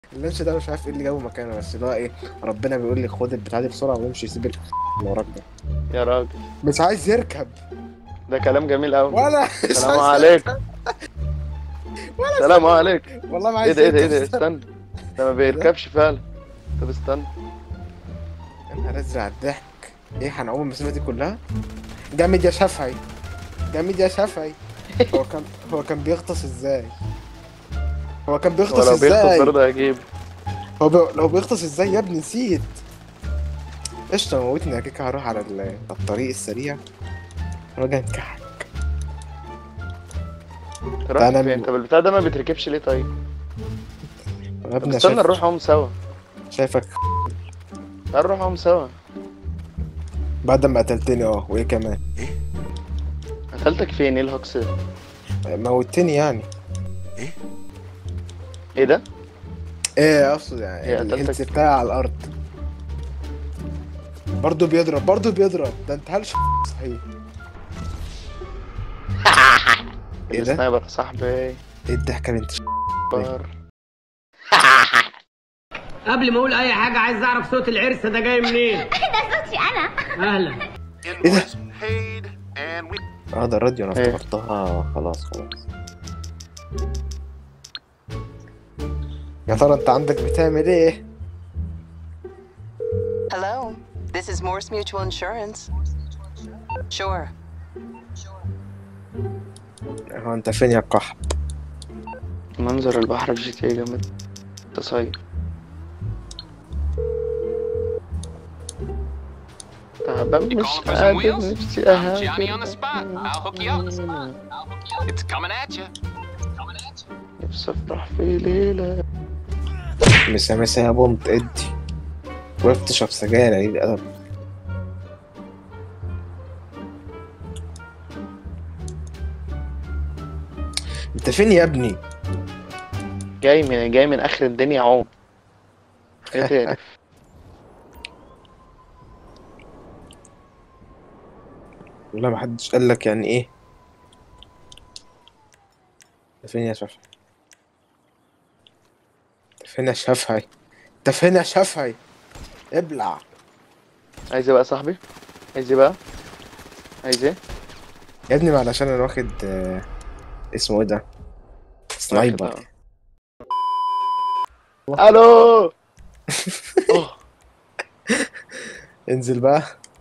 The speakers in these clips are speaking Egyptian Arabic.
اللانش ده مش عارف ايه اللي جابه مكانه بس اللي هو ايه ربنا بيقول لي خد البتاع دي بسرعه وامشي سيب اللي وراك ده يا راجل مش عايز يركب ده كلام جميل قوي ولا مش السلام عايز عليك يركب. السلام عليك والله ما ايه عايز ده ايه ده ايه يركب. ده استنى ده ما بيركبش فعلا طب استنى يا نهار ازرق على الضحك ايه هنعوم المسافه دي كلها جامد يا شافعي جامد يا شافعي هو كان هو كان بيغطس ازاي هو كان بيغطس ولو بيخطب ازاي برضه هجيب هو بي... لو بيغطس ازاي يا ابني نسيت قشطة موتني يا كيكة هروح على ال- الطريق السريع راجع انكحك رحت أنا فين من- طب البتاع ده ما بيتركبش ليه طيب يا طب ابني استنى شايف... نروح هم سوا شايفك تعال نروح هم سوا بعد ما قتلتني اه وايه كمان قتلتك فين ايه الهوكس ده موتني يعني ايه ده ايه اقصد هي يعني قتلتك. الهيلث بتاعي على الارض برضه بيضرب برضه بيضرب ده انت هلش صحيح ايه ده؟ السنايبر يا صاحبي ايه الضحكة اللي انت بار قبل ما اقول اي حاجه عايز اعرف صوت العرس ده جاي منين ده صوتي انا اهلا ايه ده؟ اه ده الراديو انا إيه؟ افتكرتها خلاص خلاص يا ترى انت عندك بتعمل ايه؟ Hello, this is Morse Mutual Insurance. Sure. هو انت فين يا قحط؟ منظر البحر في جي تي جامد تصيف تعبان مش calling for some قادر wheels? نفسي I'm Johnny on the اهاجر spot. I'll hook you up. It's coming at you. Coming at you. نفسي افرح في ليلة مسا مسا يا بنت ادي وقفت تشرب سجاير يا قليل الادب انت فين يا ابني؟ جاي من جاي من اخر الدنيا عوم ايه تاني والله ما حدش قال لك يعني ايه؟ انت فين يا شافعي؟ انت فين يا شافعي؟ انت فين يا شافعي؟ ابلع عايز ايه بقى يا صاحبي عايز ايه بقى عايز ايه يا ابني ما علشان انا واخد آه، اسمه ايه ده؟ سنايبر الو أوه. انزل بقى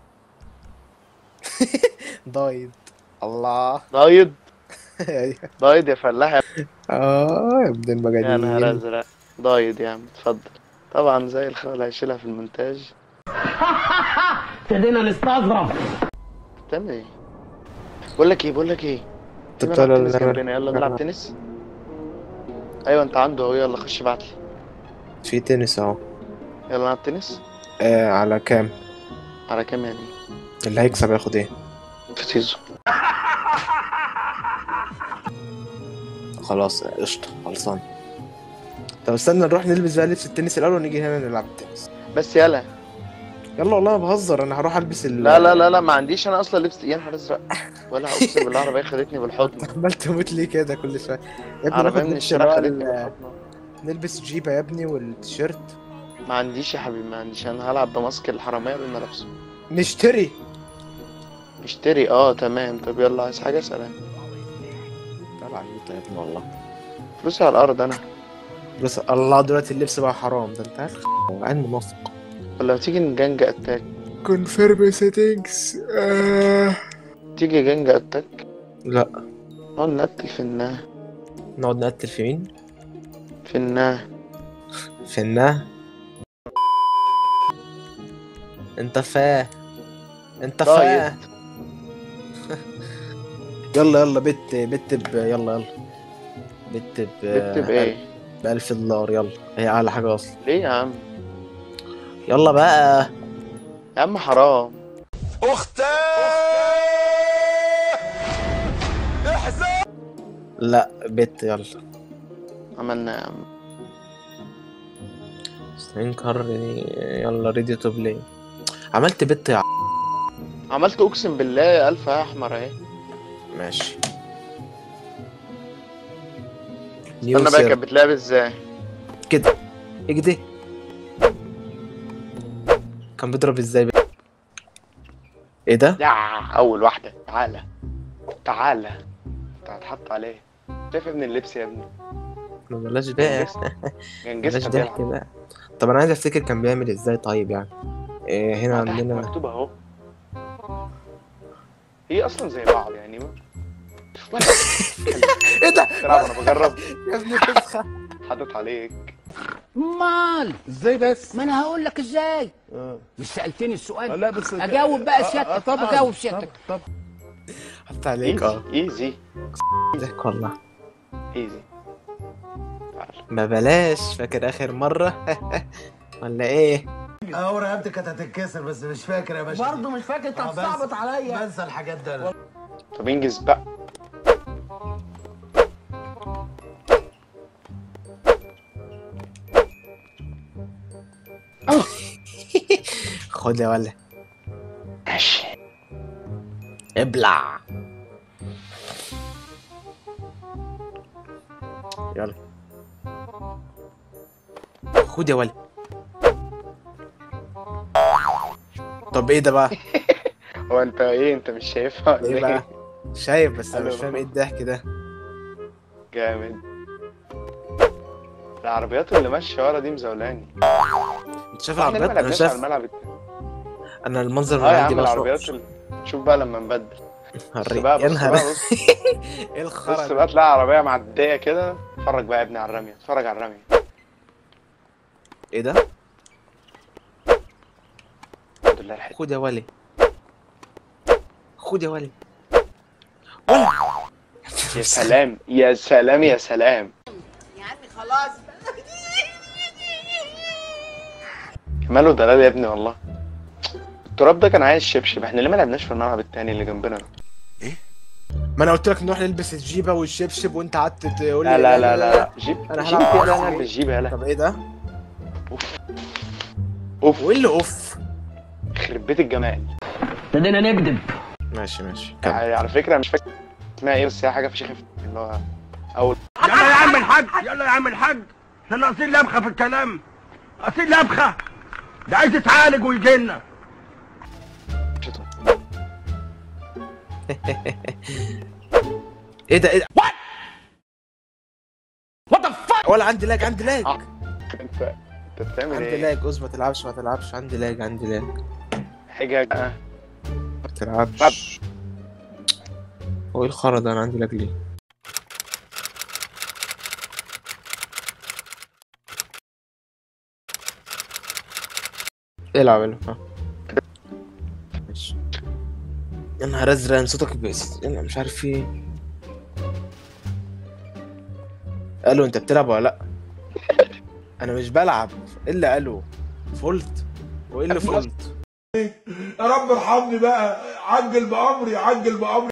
ضايد الله ضايد ايوه ضايد يا فلاح يا اه يا ابن يا نهار المجانين ازرق ضايد يا عم اتفضل طبعا زي الخال هيشيلها في المونتاج ابتدينا نستظرف استنى ايه بقول لك ايه بقول لك ايه انت في بتاع ملعب تنس ال- جنبنا يلا نلعب تنس ايوه انت عنده اهو يلا خش ابعتلي في تنس اهو يلا نلعب تنس آه على كام؟ على كام يعني اللي هيكسب ياخد ايه؟ في تيزو خلاص قشطة خلصان طب استنى نروح نلبس بقى لبس التنس الأول ونيجي هنا نلعب التنس بس يلا يلا والله ما بهزر أنا هروح ألبس ال لا لا لا لا ما عنديش انا اصلا لبس يا نهار ازرق ولا اقسم بالله العربيه خدتني بالحضن عمال تموت ليه كده كل شوية يا ابني عربيه ناخد من لبس الشارع اللي هو خدتني ال- بالحضن نلبس جيبة يا ابني والتيشيرت ما عنديش يا حبيبي ما عنديش انا هلعب بماسك الحراميه اللي انا لابسه نشتري اشتري اه تمام طب يلا عايز حاجه سلام طلع عيوطة يا ابني والله فلوسي على الارض انا بس الله دلوقتي اللبس بقى حرام ده انت عارف عين منافق ولا تيجي نجنج اتاك كونفيرم سيتنجز آه. تيجي جنج اتاك لا نقعد نقتل في الناه نقعد نقتل في مين؟ في الناه في الناه انت فاه انت فاه طيب يلا يلا بت بت ب يلا يلا بت ب بت بايه بألف دولار يلا هي أعلى حاجة أصلا ليه يا عم يلا بقى يا عم حرام لا بت يلا عملنا يا عم سترين كار يلا ريدي تو بلاي عملت بت يا ع- عملت اقسم بالله الف يا احمر اهي ماشي نيو انا بقى سير كانت بتلعب ازاي كده اجدي كان بيضرب ازاي بقى ايه ده يا اول واحده تعالى تعالى انت هتحط عليه شايف يا ابني اللبس يا ابني ما بلاش بقى جنجستا بلاش ضحك بيلعب بقى طب انا عايز افتكر كان بيعمل ازاي طيب يعني إيه هنا تحت عندنا مكتوب اهو هي اصلا زي بعض يعني ما ولا ايه ده تلعب انا بجرب يا ابني فسخه حاطط عليك مال ازاي بس؟ ما انا هقول لك ازاي مش سالتني السؤال لا بس اجاوب بقى سيادتك طبعا اجاوب سيادتك طبعا حط عليك اه ايزي ضحك والله ايزي ما بلاش فاكر اخر مره ولا ايه اه رقبتي كانت هتتكسر بس مش فاكر يا باشا برضه مش فاكر انت آه، بس- بتصعبط عليا بنسى الحاجات ده انا طب انجز بقى خد يا ولا ماشي ابلع يلا خد يا ولا طب ايه ده بقى؟ هو انت ايه انت مش شايفها ولا ايه بقى؟ ايه شايف بس انا مش ألو. فاهم ايه الضحك ده جامد العربيات اللي ماشيه ورا دي مزولاني انت شايف احنا ليه العربيات ما انا لعبناش على شايف الملعب التاني انا المنظر اه اللي يا عندي عم بقى العربيات شوف- ال- شوف بقى لما نبدل بص هوريك. بقى يا بص نهار بقى بص ايه بص الخرا بقى تلاقي عربيه معديه كده اتفرج بقى يا ابني على الرميه اتفرج على الرميه ايه ده؟ الحمد لله الحلو خد يا ولي خد يا ولي ولا يا سلام يا سلام يا سلام يا عمي خلاص ماله دلال يا ابني والله التراب ده كان عايز شبشب احنا ليه ما لعبناش في الملعب التاني اللي جنبنا ده؟ ما انا قلت لك نروح نلبس الجيبه والشبشب وانت قعدت تقول لا لي لا لا لا جيب أنا جيب هلعب كده عصري. انا البس جيب يالا طب ايه ده؟ اوف وايه اللي اوف؟ يخرب بيت الجمال ابتدينا نكذب ماشي ماشي كمل يعني على فكره مش فاكر اسمها ايه بس هي حاجه فشيخه اللي هو اول يلا يا عم الحاج يلا يا عم الحاج احنا ناقصين لبخه في الكلام ناقصين لبخه ده عايز يتعالج ويجي لنا ايه ده ايه ده؟ وات وات ذا فاك ولا عندي لاج عندي لاج آه. انت انت بتعمل عندي ايه؟ لاج اصبر ما تلعبش ما تلعبش عندي لاج عندي لاج حجج آه. ما تلعبش هو ايه الخرا ده انا عندي لاج ليه؟ العب العب ها ماشي يا نهار ازرق أنا صوتك بس انا مش عارف في ايه الو انت بتلعب ولا لا انا مش بلعب ايه اللي قالوا فولت وايه اللي فولت يا رب ارحمني بقى عجل بامري عجل بامري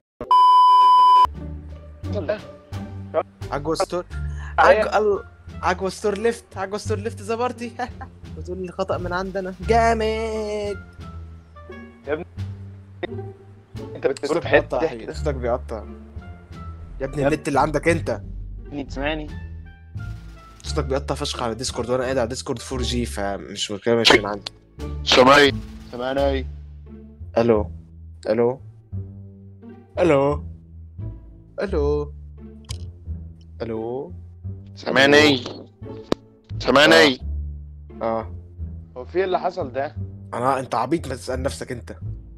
عجوة ستور عج... ال... عجوة ستور ليفت عجوة ستور ليفت زبرتي بتقول لي خطأ من عندنا جامد انت بتقول صوتك في بيقطع حته يا حبيبي، صوتك بيقطع يا ابني يا النت اللي عندك انت ابني تسمعني صوتك بيقطع فشخ على ديسكورد وانا قاعد على ديسكورد 4 جي فمش مشكلة مش من عندي سامعني سامعني الو الو الو الو الو سامعني سامعني اه هو في إيه اللي حصل ده؟ انا انت عبيط ما تسأل نفسك انت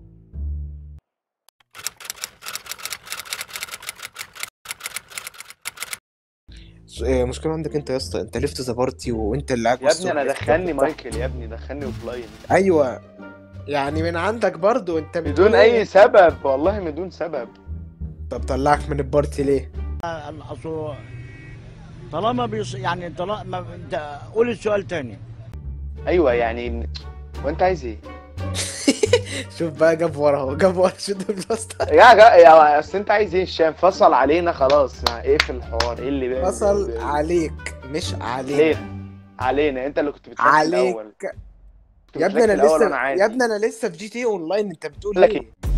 س- إيه مشكلة عندك انت يا اسطى انت ليفت ذا بارتي وانت اللي قاعد يا وسط ابني انا الليفت دخلني بتاع- مايكل يا ابني دخلني اوف لاين ايوه يعني من عندك برضو انت بتقول بدون إيه؟ اي سبب والله بدون سبب طب طلعك من البارتي ليه؟ اصل طالما بيص... يعني طالما انت قول السؤال تاني ايوه يعني وانت عايز ايه؟ شوف بقى جاب ورا اهو جاب ورا شد البلاستر يا جا يا اصل انت عايز ايه الشام فصل علينا خلاص ما ايه في الحوار ايه اللي بقى فصل عليك مش عليك ليه علينا انت اللي كنت بتلاقي عليك الاول كنت يا ابني بتلاقي انا الأول لسه وأنا عادي. يا ابني انا لسه في جي تي اونلاين انت بتقول لك ايه؟